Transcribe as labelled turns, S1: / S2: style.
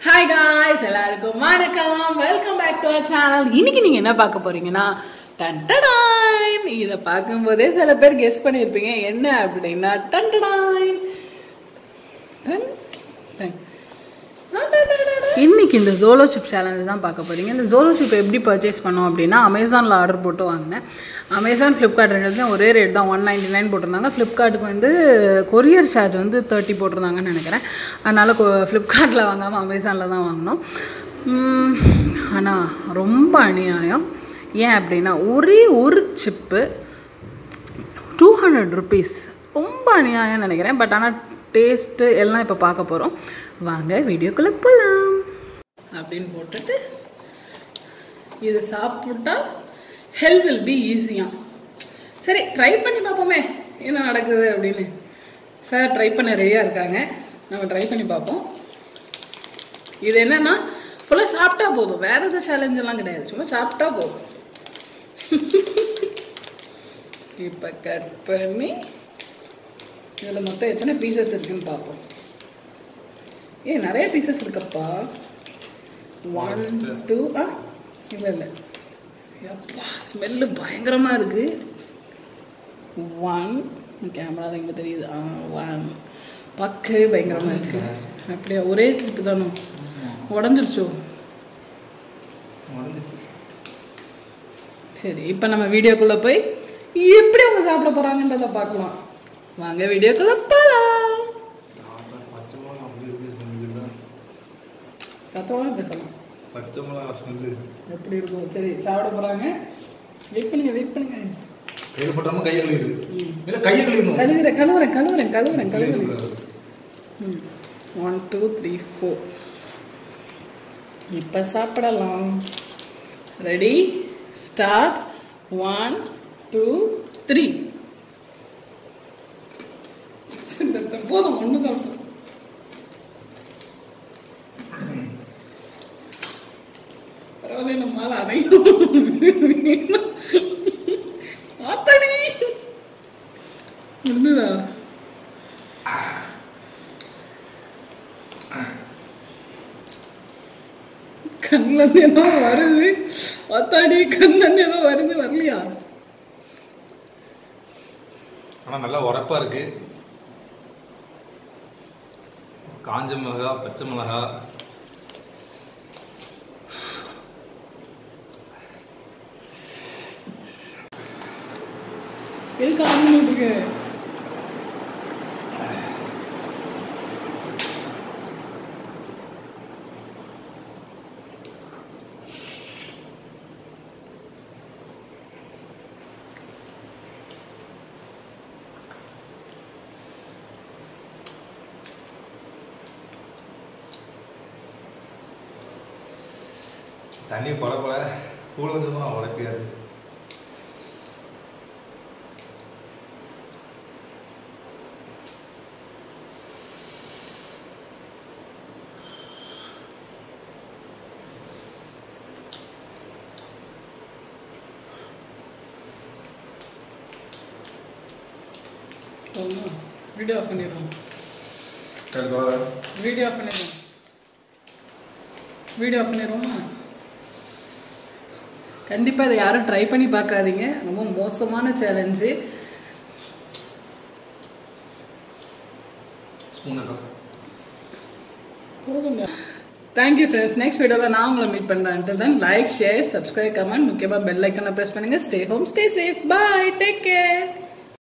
S1: hi guys எல்லாருக்கும் வணக்கம் welcome back to our channel இன்னைக்கு நீங்க என்ன பார்க்க போறீங்கன்னா டன்டடாயின் இதை பார்க்கும்போதே சில பேர் கெஸ் பண்ணியிருப்பீங்க என்ன அப்படின்னா டன்டடாயின் டன் டன் இன்னைக்கு இந்த ஜோலோ சிப் சேலஞ்ச் தான் பார்க்க போறீங்க இந்த ஜோலோ சிப் எப்படி பர்ச்சேஸ் பண்ணோம் அப்படின்னா அமேசானில் ஆர்டர் போட்டு வாங்கினேன் அமேசான் ஃப்ளிப்கார்ட் ரெண்டுலேயும் ஒரே ரேட் தான் ஒன் நைன்டி நைன் போட்டிருந்தாங்க ஃப்ளிப்கார்ட்டுக்கு வந்து கொரியர் சார்ஜ் வந்து தேர்ட்டி போட்டிருந்தாங்கன்னு நினைக்கிறேன் அதனால் ஃப்ளிப்கார்ட்டில் வாங்காமல் அமேசானில் தான் வாங்கினோம் ஆனால் ரொம்ப அநியாயம் ஏன் அப்படின்னா ஒரே ஒரு சிப்பு டூ ஹண்ட்ரட் ருபீஸ் ரொம்ப அநியாயம்னு நினைக்கிறேன் பட் ஆனால் டேஸ்ட்டு எல்லாம் இப்போ பார்க்க போகிறோம் வாங்க வீடியோக்குள்ளே போகலாம் அப்படின்னு போட்டுட்டு இது சாப்பிட்டா ஹெல் வில் பி ஈஸியாக சரி ட்ரை பண்ணி பார்ப்போமே என்ன நடக்குது அப்படின்னு சார் ட்ரை பண்ண ரெடியாக இருக்காங்க நம்ம ட்ரை பண்ணி பார்ப்போம் இது என்னன்னா ஃபுல்லாக சாப்பிட்டா போதும் வேற எதுவும் சேலஞ்ச் எல்லாம் கிடையாது சும்மா சாப்பிட்டா போதும் இப்போ கட் பண்ணி இதில் மொத்தம் எத்தனை பீசஸ் இருக்குன்னு பார்ப்போம் ஏ நிறைய பீசஸ் இருக்கப்பா ஒன் டூ ஆ இல்லை இல்லை எப்பா ஸ்மெல்லு பயங்கரமாக இருக்கு ஒன் கேமரா தான் இங்கே தெரியுது ஆ ஒன் பக்கவே பயங்கரமாக இருக்கு அப்படியா ஒரே சிப்பு தானோ உடஞ்சிருச்சோ சரி இப்போ நம்ம வீடியோக்குள்ளே போய் எப்படி அவங்க சாப்பிட போகிறாங்கன்றதை பார்க்கலாம் வாங்க வீடியோக்குள்ளே போகலாம் சத்தமாக பேசலாம்
S2: பச்சை மிளகா ஸ்மெல்லு
S1: எப்படி இருக்கும் சரி சாப்பிட போகிறாங்க வெயிட் பண்ணுங்க வெயிட் பண்ணுங்க
S2: கையில் போட்டாம கையை கழுவிடு இல்லை கையை கழுவிடணும்
S1: கழுவுறேன் கழுவுறேன் கழுவுறேன் கழுவுறேன் கழுவுறேன் ம் ஒன் டூ த்ரீ ஃபோர் இப்போ சாப்பிடலாம் ready start one two three போதும் ஒன்று சாப்பிடும் பரவாயில்ல நம்மளால அதையும் ஆத்தடி முடிஞ்சுதா கண்ணுல இருந்து ஏதோ வருது அத்தாடி கண்ணுல இருந்து ஏதோ வருது வரலையா
S2: ஆனால் நல்லா உரப்பா இருக்கு காஞ்ச மிளகா பச்சை மிளகா
S1: எதுக்கு ஆரம்பிட்டு இருக்கு
S2: தண்ணி பட பட கூட கொஞ்சமாக உரப்பியாது
S1: வீடியோ ஆஃப் பண்ணிடுவோம் வீடியோ ஆஃப் பண்ணிடுவோம் வீடியோ ஆஃப் பண்ணிடுவோமா கண்டிப்பாக இதை யாரும் ட்ரை பண்ணி பார்க்காதீங்க ரொம்ப மோசமான சேலஞ்சு
S2: ஸ்பூன்
S1: போதுங்க தேங்க்யூ ஃப்ரெண்ட்ஸ் நெக்ஸ்ட் வீடியோவில் நான் உங்களை மீட் பண்ணுறேன் then like share subscribe comment முக்கியமாக பெல் ஐக்கனை ப்ரெஸ் பண்ணுங்கள் stay home stay safe bye take care